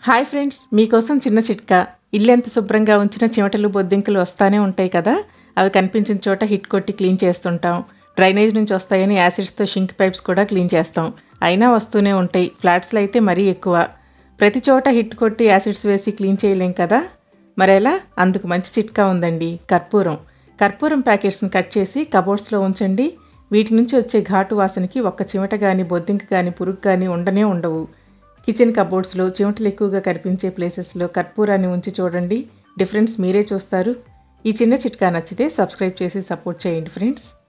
hi friends మీకోసం చిన్న చిట్కా ఇల్లు ఎంత శుభ్రంగా ఉంచినా చిమటలు బొద్దింకలు వస్తానే ఉంటాయి కదా అవి కనిపించిన చోట హిట్ కొట్టి క్లీన్ చేస్తుంటాం డ్రైనేజ్ నుంచి వస్తాయని యాసిడ్స్తో షింక్ పైప్స్ కూడా క్లీన్ చేస్తాం అయినా వస్తూనే ఉంటాయి ఫ్లాట్స్లో అయితే మరీ ఎక్కువ ప్రతి చోట హిట్ కొట్టి యాసిడ్స్ వేసి క్లీన్ చేయలేం కదా మరెలా అందుకు మంచి చిట్కా ఉందండి కర్పూరం కర్పూరం ప్యాకెట్స్ని కట్ చేసి కబోర్డ్స్లో ఉంచండి వీటి నుంచి వచ్చే ఘాటు వాసనకి ఒక్క చిమట కానీ బొద్దింక కానీ పురుగు కానీ ఉండనే ఉండవు కిచెన్ కబోర్డ్స్లో చిమటలు ఎక్కువగా కనిపించే ప్లేసెస్లో కర్పూరాన్ని ఉంచి చూడండి డిఫరెన్స్ మీరే చూస్తారు ఈ చిన్న చిట్కా నచ్చితే సబ్స్క్రైబ్ చేసి సపోర్ట్ చేయండి ఫ్రెండ్స్